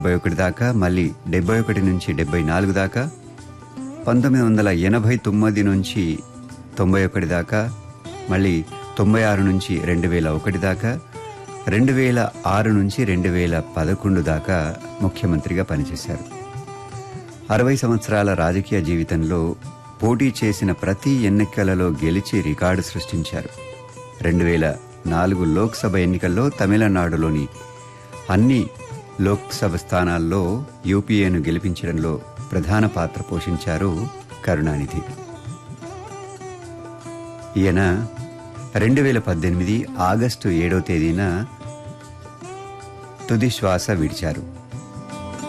డెబ్బై ఒకటి దాకా మళ్ళీ డెబ్బై ఒకటి నుంచి డెబ్బై నాలుగు దాకా పంతొమ్మిది వందల ఎనభై తొమ్మిది నుంచి తొంభై ఒకటి దాకా మళ్ళీ తొంభై ఆరు నుంచి రెండు వేల ఒకటి దాకా రెండు వేల ఆరు నుంచి రెండు వేల పదకొండు దాకా ముఖ్యమంత్రిగా పనిచేశారు అరవై సంవత్సరాల రాజకీయ జీవితంలో పోటీ చేసిన ప్రతి ఎన్నికలలో గెలిచి రికార్డు సృష్టించారు రెండు వేల నాలుగు లోక్సభ ఎన్నికల్లో తమిళనాడులోని అన్ని లోక్సభ స్థానాల్లో యూపీఏను గెలిపించడంలో ప్రధాన పాత్ర పోషించారు కరుణానిధి ఈయన రెండు వేల పద్దెనిమిది ఆగస్టు ఏడో తేదీన తుది శ్వాస విడిచారు